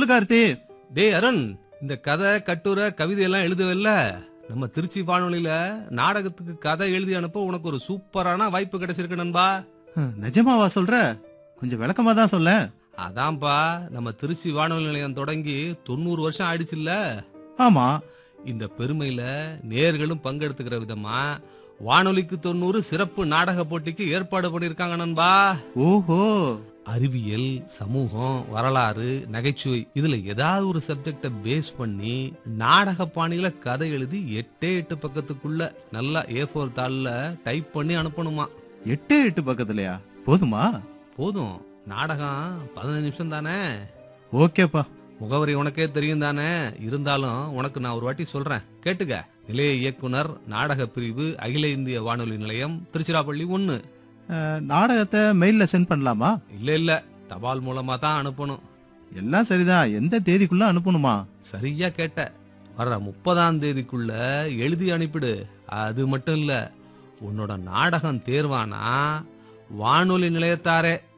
கார்த்தி டேய் அருண் இந்த கதை கட்டுரை கவிதை எல்லாம் எழுதுவல்ல நம்ம திருச்சி வானொலியில நாடகத்துக்கு கதை எழுதி அனுப்ப உனக்கு ஒரு சூப்பரான வாய்ப்பு கிடைச்சிருக்கு நண்பா ஹம், நிஜமாவா சொல்ற கொஞ்சம் விளக்கமா தான் சொல்ல அதான்பா நம்ம திருச்சி வானொலி நிலையம் தொடங்கி தொண்ணூறு வருஷம் ஆயிடுச்சுல்ல ஆமா இந்த பெருமையில நேர்களும் பங்கெடுத்துக்கிற விதமா வானொலிக்கு தொண்ணூறு சிறப்பு நாடக போட்டிக்கு ஏற்பாடு பண்ணிருக்காங்க நண்பா ஓஹோ அறிவியல் சமூகம் வரலாறு நகைச்சுவை இதுல ஏதாவது ஒரு சப்ஜெக்ட பேஸ் பண்ணி நாடக பாணியில கதை எழுதி எட்டே எட்டு பக்கத்துக்குள்ள நல்லா ஏ ஃபோர் தாள்ல டைப் பண்ணி அனுப்பணுமா எட்டு எட்டு பக்கத்துலயா போதுமா போதும் நாடகம் பதினஞ்சு நிமிஷம் தானே ஓகேப்பா முகவரி உனக்கே தெரியும் தானே இருந்தாலும் உனக்கு நான் ஒரு வாட்டி சொல்றேன் கேட்டுக்க நிலைய இயக்குனர் நாடக பிரிவு அகில இந்திய வானொலி நிலையம் திருச்சிராப்பள்ளி ஒன்னு அஹ், நாடகத்தை மெயில்ல சென்ட் பண்ணலாமா இல்ல இல்ல தபால் மூலமா தான் அனுப்பணும் எல்லாம் சரிதான் எந்த தேதிக்குள்ள அனுப்பணுமா சரியா கேட்ட வர்ற முப்பதாம் தேதிக்குள்ள எழுதி அனுப்பிடு அது மட்டும் இல்ல உன்னோட நாடகம் தேர்வானா வானொலி நிலையத்தாரே